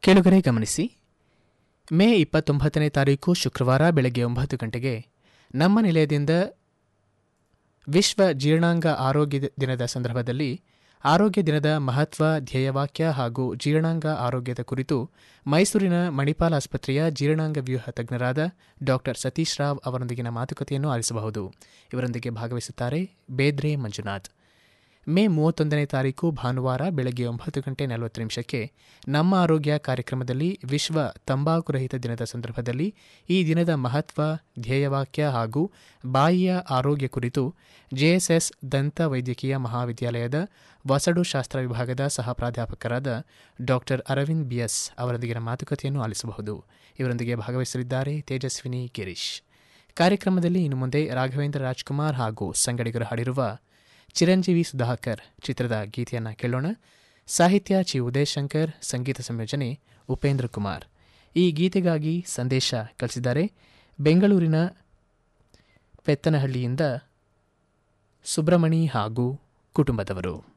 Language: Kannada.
ಕೇಳುಗರೆ ಗಮನಿಸಿ ಮೇ ಇಪ್ಪತ್ತೊಂಬತ್ತನೇ ತಾರೀಕು ಶುಕ್ರವಾರ ಬೆಳಗ್ಗೆ ಒಂಬತ್ತು ಗಂಟೆಗೆ ನಮ್ಮ ನಿಲಯದಿಂದ ವಿಶ್ವ ಜೀರ್ಣಾಂಗ ಆರೋಗ್ಯ ದಿನದ ಸಂದರ್ಭದಲ್ಲಿ ಆರೋಗ್ಯ ದಿನದ ಮಹತ್ವ ಧ್ಯೇಯವಾಕ್ಯ ಹಾಗೂ ಜೀರ್ಣಾಂಗ ಆರೋಗ್ಯದ ಕುರಿತು ಮೈಸೂರಿನ ಮಣಿಪಾಲ್ ಆಸ್ಪತ್ರೆಯ ಜೀರ್ಣಾಂಗ ವ್ಯೂಹ ತಜ್ಞರಾದ ಡಾಕ್ಟರ್ ಸತೀಶ್ ರಾವ್ ಅವರೊಂದಿಗಿನ ಮಾತುಕತೆಯನ್ನು ಆಲಿಸಬಹುದು ಇವರೊಂದಿಗೆ ಭಾಗವಹಿಸುತ್ತಾರೆ ಬೇದ್ರೆ ಮಂಜುನಾಥ್ ಮೇ ಮೂವತ್ತೊಂದನೇ ತಾರೀಕು ಭಾನುವಾರ ಬೆಳಗ್ಗೆ ಒಂಬತ್ತು ಗಂಟೆ ನಲವತ್ತು ನಿಮಿಷಕ್ಕೆ ನಮ್ಮ ಆರೋಗ್ಯ ಕಾರ್ಯಕ್ರಮದಲ್ಲಿ ವಿಶ್ವ ತಂಬಾಕು ರಹಿತ ದಿನದ ಸಂದರ್ಭದಲ್ಲಿ ಈ ದಿನದ ಮಹತ್ವ ಧ್ಯೇಯವಾಕ್ಯ ಹಾಗೂ ಬಾಯಿಯ ಆರೋಗ್ಯ ಕುರಿತು ಜೆಎಸ್ಎಸ್ ದಂತ ವೈದ್ಯಕೀಯ ಮಹಾವಿದ್ಯಾಲಯದ ವಸಡು ಶಾಸ್ತ್ರ ವಿಭಾಗದ ಸಹ ಪ್ರಾಧ್ಯಾಪಕರಾದ ಡಾಕ್ಟರ್ ಅರವಿಂದ್ ಬಿಎಸ್ ಅವರೊಂದಿಗಿನ ಮಾತುಕತೆಯನ್ನು ಆಲಿಸಬಹುದು ಇವರೊಂದಿಗೆ ಭಾಗವಹಿಸಲಿದ್ದಾರೆ ತೇಜಸ್ವಿನಿ ಗಿರೀಶ್ ಕಾರ್ಯಕ್ರಮದಲ್ಲಿ ಇನ್ನು ಮುಂದೆ ರಾಘವೇಂದ್ರ ರಾಜ್ಕುಮಾರ್ ಹಾಗೂ ಸಂಗಡಿಗರು ಹಾಡಿರುವ ಚಿರಂಜೀವಿ ಸುಧಾಕರ್ ಚಿತ್ರದ ಗೀತೆಯನ್ನು ಕೇಳೋಣ ಸಾಹಿತ್ಯ ಚಿ ಉದಯಶಂಕರ್ ಸಂಗೀತ ಸಂಯೋಜನೆ ಉಪೇಂದ್ರ ಕುಮಾರ್ ಈ ಗೀತೆಗಾಗಿ ಸಂದೇಶ ಕಳಿಸಿದ್ದಾರೆ ಬೆಂಗಳೂರಿನ ಪೆತ್ತನಹಳ್ಳಿಯಿಂದ ಸುಬ್ರಮಣಿ ಹಾಗೂ ಕುಟುಂಬದವರು